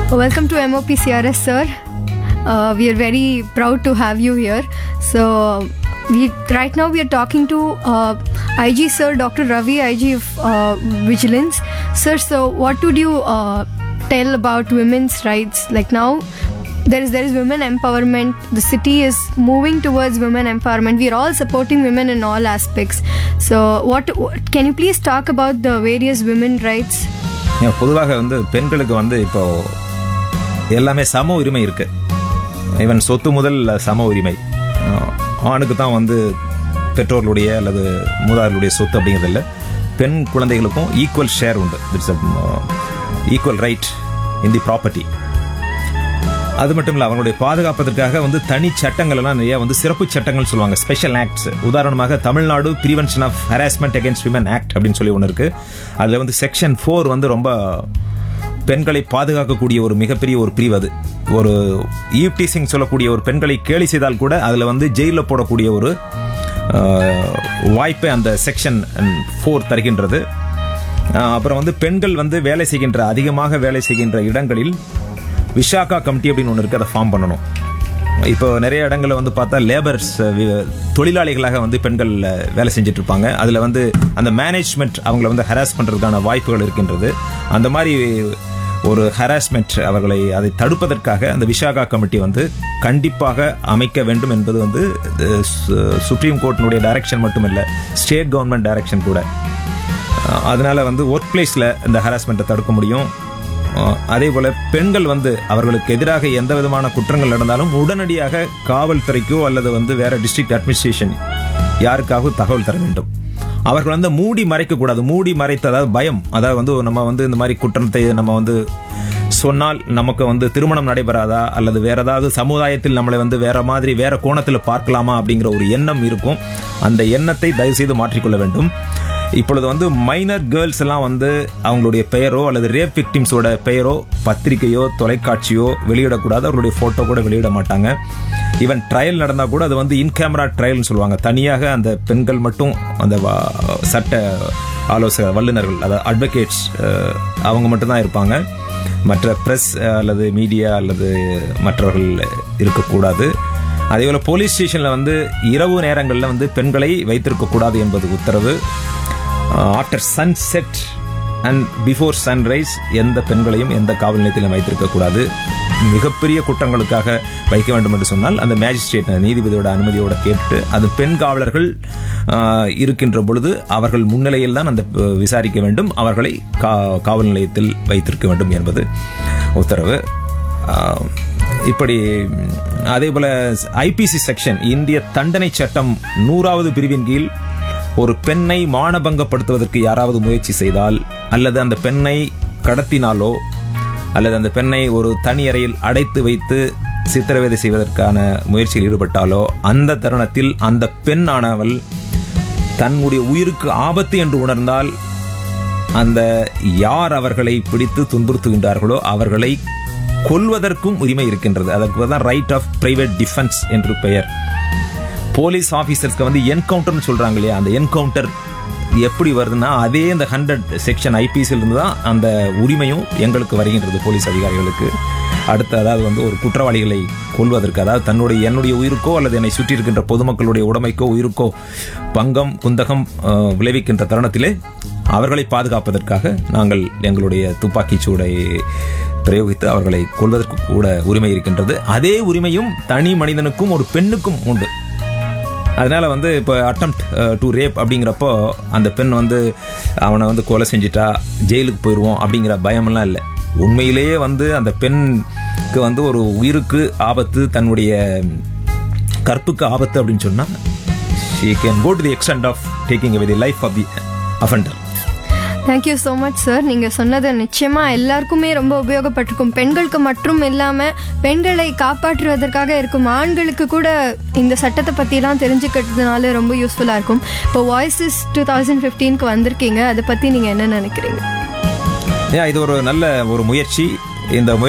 Welcome to MOP CRS, sir. Uh, we are very proud to have you here. So, we right now we are talking to uh, IG sir, Dr. Ravi, IG of uh, Vigilance, sir. So, what would you uh, tell about women's rights? Like now, there is there is women empowerment. The city is moving towards women empowerment. We are all supporting women in all aspects. So, what, what can you please talk about the various women rights? ஏன் பொதுவாக வந்து பெண்களுக்கு வந்து இப்போ எல்லாமே சம உரிமை இருக்கு ஈவன் சொத்து முதல் சம உரிமை ஆஹ் ஆணுக்கு தான் வந்து பெற்றோர்களுடைய அல்லது மூதாதையர்களுடைய சொத்து அப்படிங்கிறது இல்லை பெண் குழந்தைகளுக்கும் ஈக்குவல் ஷேர் உண்டு it's equal right in the property அது மட்டும் இல்லை அவங்களுடைய பாதுகாப்பதற்காக வந்து தனி சட்டங்கள் எல்லாம் நிறைய வந்து சிறப்பு சட்டங்கள் சொல்லுவாங்க ஸ்பெஷல் ஆக்ட்ஸ் உதாரணமாக Tamil Nadu prevention of harassment against women act அப்படின்னு சொல்லி ஒன்று இருக்கு அதில் வந்து செக்ஷன் ஃபோர் வந்து ரொம்ப பெண்களை பாதுகாக்கக்கூடிய ஒரு மிகப்பெரிய ஒரு பிரிவு அது ஒரு ஈவ்டீசிங் சொல்லக்கூடிய ஒரு பெண்களை கேலி செய்தால் கூட அதில் வந்து ஜெயிலில் போடக்கூடிய ஒரு ஆஹ், வாய்ப்பை அந்த செக்ஷன் ஃபோர் தருகின்றது ஆஹ், அப்புறம் வந்து பெண்கள் வந்து வேலை செய்கின்ற அதிகமாக வேலை செய்கின்ற இடங்களில் விஷாகா கமிட்டி அப்படின்னு ஒன்று இருக்கு அதை ஃபார்ம் பண்ணணும் இப்போ நிறைய இடங்களில் வந்து பார்த்தா லேபர்ஸ் தொழிலாளிகளாக வந்து பெண்கள் அஹ், வேலை செஞ்சுட்டு இருப்பாங்க அதில் வந்து அந்த மேனேஜ்மெண்ட் அவங்கள வந்து ஹராஸ் பண்ணுறதுக்கான வாய்ப்புகள் இருக்கின்றது அந்த மாதிரி ஒரு ஹராஸ்மெண்ட் அவர்களை அதை தடுப்பதற்காக அந்த விஷாகா கமிட்டி வந்து கண்டிப்பாக அமைக்க வேண்டும் என்பது வந்து அஹ், சு- சுப்ரீம் கோர்ட்டினுடைய டைரக்ஷன் மட்டும் இல்லை ஸ்டேட் கவர்மெண்ட் டைரக்ஷன் கூட அஹ் அதனால வந்து ஒர்க் பிளேஸில் இந்த ஹராஸ்மெண்ட்டை தடுக்க முடியும் அஹ் அதே போல பெண்கள் வந்து அவர்களுக்கு எதிராக எந்த விதமான குற்றங்கள் நடந்தாலும் உடனடியாக காவல்துறைக்கோ அல்லது வந்து வேற டிஸ்ட்ரிக்ட் அட்மினிஸ்ட்ரேஷன் யாருக்காகவும் தகவல் தர வேண்டும் அவர்கள் வந்து மூடி மறைக்க கூடாது மூடி மறைத்த அதாவது பயம் அதாவது வந்து நம்ம வந்து இந்த மாதிரி குற்றத்தை நம்ம வந்து சொன்னால் நமக்கு வந்து திருமணம் நடைபெறாதா அல்லது வேற ஏதாவது சமுதாயத்தில் நம்மளை வந்து வேற மாதிரி வேற கோணத்தில் பார்க்கலாமா அப்படிங்கிற ஒரு எண்ணம் இருக்கும் அந்த எண்ணத்தை தயவு செய்து மாற்றிக்கொள்ள வேண்டும் இப்பொழுது வந்து மைனர் கேர்ள்ஸ் எல்லாம் வந்து அவங்களுடைய பெயரோ அல்லது ரேப் விக்டிம்ஸோட பெயரோ பத்திரிகையோ தொலைக்காட்சியோ வெளியிடக்கூடாது அவர்களுடைய போட்டோ கூட வெளியிட மாட்டாங்க ஈவன் ட்ரையல் நடந்தா கூட அது வந்து இன் கேமரா ட்ரையல்னு சொல்லுவாங்க தனியாக அந்த பெண்கள் மட்டும் அந்த வா- சட்ட ஆலோசகர் வல்லுநர்கள் அதாவது அட்வொகேட்ஸ் அவங்க மட்டும்தான் இருப்பாங்க மற்ற பிரஸ் அல்லது மீடியா அல்லது மற்றவர்கள் இருக்கக்கூடாது அதே போல போலீஸ் ஸ்டேஷன்ல வந்து இரவு நேரங்களில் வந்து பெண்களை வைத்திருக்க கூடாது என்பது உத்தரவு after sunset and before sunrise எந்த பெண்களையும் எந்த காவல் நிலையத்திலும் வைத்திருக்க கூடாது மிகப்பெரிய குற்றங்களுக்காக வைக்க வேண்டும் என்று சொன்னால் அந்த மேஜிஸ்ட்ரேட் நீதிபதியோட அனுமதியோட கேட்டு அது பெண் காவலர்கள் ஆஹ், இருக்கின்ற பொழுது அவர்கள் முன்னிலையில் தான் அந்த அஹ், விசாரிக்க வேண்டும் அவர்களை கா- காவல் நிலையத்தில் வைத்திருக்க வேண்டும் என்பது உத்தரவு ஆஹ், இப்படி ம், அதே போல ஐபிசி செக்ஷன் இந்திய தண்டனை சட்டம் நூறாவது பிரிவின் கீழ் ஒரு பெண்ணை மானபங்கப்படுத்துவதற்கு யாராவது முயற்சி செய்தால் அல்லது அந்த பெண்ணை கடத்தினாலோ அல்லது அந்த பெண்ணை ஒரு தனி அறையில் அடைத்து வைத்து சித்திரவதை செய்வதற்கான முயற்சியில் ஈடுபட்டாலோ அந்த தருணத்தில் அந்த பெண்ணானவள் தன்னுடைய உயிருக்கு ஆபத்து என்று உணர்ந்தால் அந்த யார் அவர்களை பிடித்து துன்புறுத்துகின்றார்களோ அவர்களை கொல்வதற்கும் உரிமை இருக்கின்றது அதற்கு தான் ரைட் ஆஃப் பிரைவேட் டிஃபென்ஸ் என்று பெயர் போலீஸ் ஆபீசர்ஸ்க்கு வந்து என்கவுண்டர்னு சொல்றாங்க இல்லையா அந்த என்கவுண்டர் எப்படி வருதுன்னா அதே அந்த ஹண்ட்ரட் செக்ஷன் ஐபிசியில் இருந்து தான் அந்த உரிமையும் எங்களுக்கு வருகின்றது போலீஸ் அதிகாரிகளுக்கு அடுத்து அதாவது வந்து ஒரு குற்றவாளிகளை கொல்வதற்கு அதாவது தன்னுடைய என்னுடைய உயிருக்கோ அல்லது என்னை சுற்றி இருக்கின்ற பொதுமக்களுடைய உடைமைக்கோ உயிருக்கோ பங்கம் குந்தகம் அஹ், விளைவிக்கின்ற தருணத்திலே அவர்களை பாதுகாப்பதற்காக நாங்கள் எங்களுடைய துப்பாக்கிச் சூடை பிரயோகித்து அவர்களை கொல்வதற்கு கூட உரிமை இருக்கின்றது அதே உரிமையும் தனி மனிதனுக்கும் ஒரு பெண்ணுக்கும் உண்டு அதனால வந்து இப்போ அட்டம் டு ரேப் அப்படிங்கிறப்போ அந்த பெண் வந்து அவனை வந்து கொலை செஞ்சிட்டா ஜெயிலுக்கு போயிடுவோம் அப்படிங்கிற பயமெல்லாம் இல்லை உண்மையிலேயே வந்து அந்த பெண்ணுக்கு வந்து ஒரு உயிருக்கு ஆபத்து தன்னுடைய கற்புக்கு ஆபத்து அப்படின்னு சொன்னா she can go to the extent of taking away the life of the offender thank you so much sir நீங்கள் சொன்னது நிச்சயமாக எல்லாருக்குமே ரொம்ப உபயோகப்பட்டிருக்கும் பெண்களுக்கு மட்டும் இல்லாமல் பெண்களை காப்பாற்றுவதற்காக இருக்கும் ஆண்களுக்கு கூட இந்த சட்டத்தை பற்றிலாம் தெரிஞ்சுக்கிறதுனால ரொம்ப யூஸ்ஃபுல்லாக இருக்கும் இப்போ வாய்ஸஸ் டூ தௌசண்ட் ஃபிஃப்டீனுக்கு வந்திருக்கீங்க அதை பற்றி நீங்கள் என்ன நினைக்கிறீங்க ஏன் இது ஒரு நல்ல ஒரு முயற்சி இந்த முயற்சி